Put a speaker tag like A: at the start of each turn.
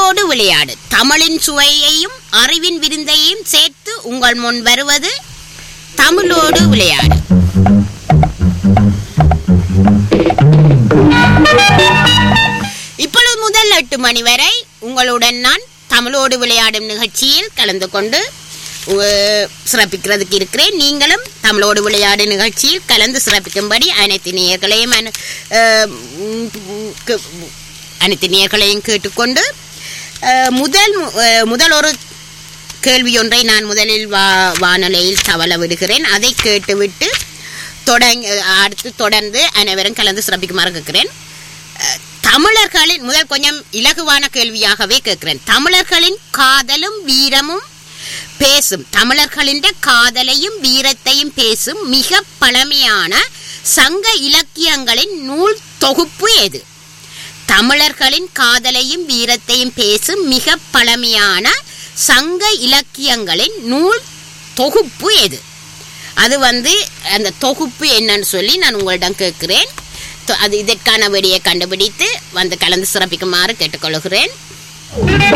A: தமிழோடு விளையாடு தமிழின் சுவையையும் அறிவின் விருந்தையும் சேர்த்து உங்கள் முன் வருவது தமிழோடு விளையாடு இப்பொழுது முதல் எட்டு மணி வரை உங்களுடன் நான் தமிழோடு விளையாடும் நிகழ்ச்சியில் கலந்து கொண்டு உ- சிறப்பிக்கிறதுக்கு இருக்கிறேன் நீங்களும் தமிழோடு விளையாடு நிகழ்ச்சியில் கலந்து சிறப்பிக்கும்படி அனைத்து நேயர்களையும் அனு- அஹ், உம், உம், கு- அனைத்து நேயர்களையும் கேட்டுக்கொண்டு அஹ், முதல் மு- அஹ், முதல் ஒரு கேள்வி ஒன்றை நான் முதலில் வா வானொலியில் தவள விடுகிறேன் அதை கேட்டுவிட்டு தொடங்க அடுத்து தொடர்ந்து அனைவரும் கலந்து சிறப்பிக்குமாறு கேட்கிறேன் அஹ், தமிழர்களின் முதல் கொஞ்சம் இலகுவான கேள்வியாகவே கேட்கிறேன் தமிழர்களின் காதலும் வீரமும் பேசும் தமிழர்களின் காதலையும் வீரத்தையும் பேசும் மிக பழமையான சங்க இலக்கியங்களின் நூல் தொகுப்பு எது தமிழர்களின் காதலையும் வீரத்தையும் பேசும் மிக பழமையான சங்க இலக்கியங்களின் நூல் தொகுப்பு எது அது வந்து அந்த தொகுப்பு என்னன்னு சொல்லி நான் உங்களிடம் கேட்கிறேன் தொ- அது இதற்கான விடையை கண்டுபிடித்து வந்து கலந்து சிறப்பிக்குமாறு கேட்டுக்கொள்கிறேன்